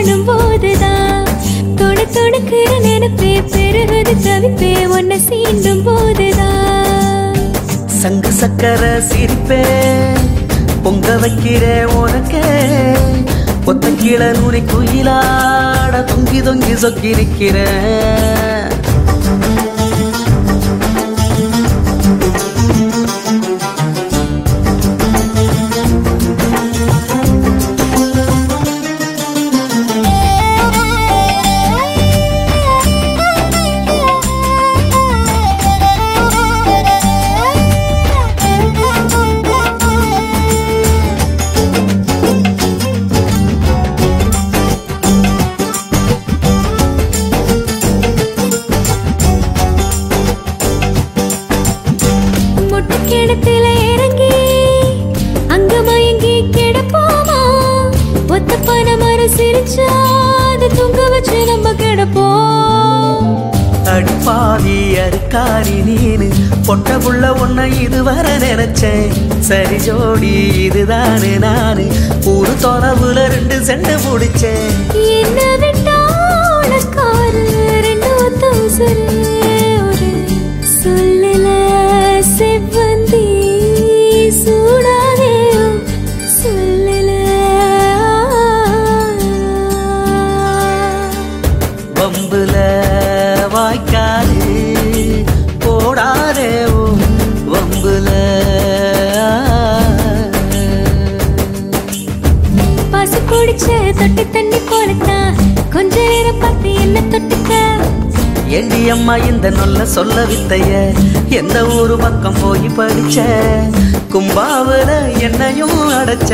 காணும் போதுதான் தொட தொடுக்கிற நினைப்பே பெருகுது தவிப்பே உன்னை சீண்டும் போதுதான் சங்கு சக்கர சிரிப்பே பொங்க வைக்கிற உனக்கே ஒத்த கீழ நூறி குயிலாட தொங்கி தொங்கி சொக்கி நிற்கிற முட்டை கிணத்துல இறங்கி அங்க மயங்கி கிடப்போமா ஒத்த பனை மரம் சிரிச்சா அது தூங்க வச்சு நம்ம கிடப்போம் அடிப்பாவி அருக்காரி நீனு பொட்ட புள்ள உன்னை இதுவரை நினைச்சேன் சரி ஜோடி இதுதானு நானு ஒரு தொலைவுல ரெண்டு செண்டு முடிச்சேன் என்ன விட்டா உனக்காரு ரெண்டு ஒத்த உசுரு ஒரு சொல்லல செவ்வந்தி சூடாதே சொல்லல வம்புல வாய்க்காது போடாதே உன் வம்புல பசு குடிச்ச தொட்டி தண்ணி போலத்தான் கொஞ்ச நேரம் பார்த்து என்ன தொட்டுக்க ஏண்டி அம்மா இந்த நல்ல சொல்ல வித்தைய எந்த ஊரு பக்கம் போய் படிச்ச கும்பாவுல என்னையும் அடைச்ச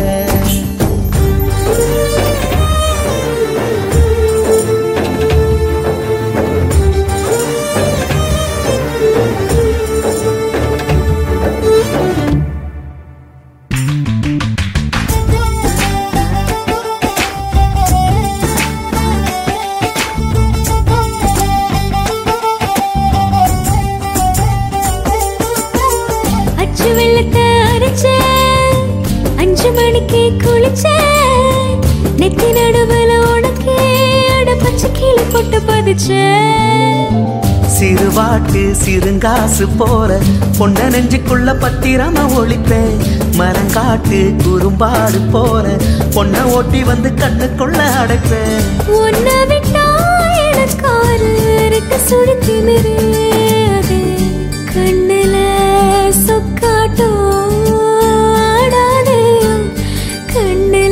அச்சு வெள்ளத்தை அரைச்ச அஞ்சு மணிக்கு குளிச்ச நெத்தி நடுவுல உனக்கு அட பச்சை கீழே போட்டு பதிச்ச சிறுவாட்டு சிறுங்காசு போற பொண்ண நெஞ்சுக்குள்ள பத்திரமா ஒழிப்பேன் மரங்காட்டு குறும்பாடு போற பொண்ண ஓட்டி வந்து கண்ணுக்குள்ள அடைப்பேன் உன்னை விட்டா எனக்காரு ரெட்ட சுழி திமிரு அது கண்ணுல சொக்காட்டம் ஆடாதே கண்ணுல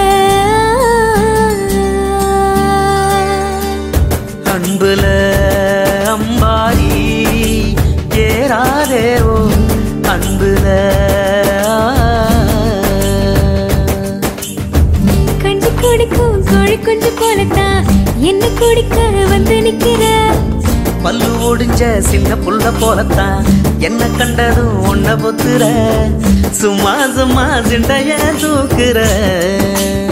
அன்புல அம்பாரி ஏறாதேவோ அன்புல கஞ்சி குடிக்கும் கோழி குஞ்சு போலத்தான் என்ன குடிக்க வந்து நிக்கிற பல்லு ஒடிஞ்ச சின்ன புள்ள போலத்தான் என்ன கண்டதும் ஒன்ன பொத்துற சும்மா சும்மா சிண்டைய தூக்குற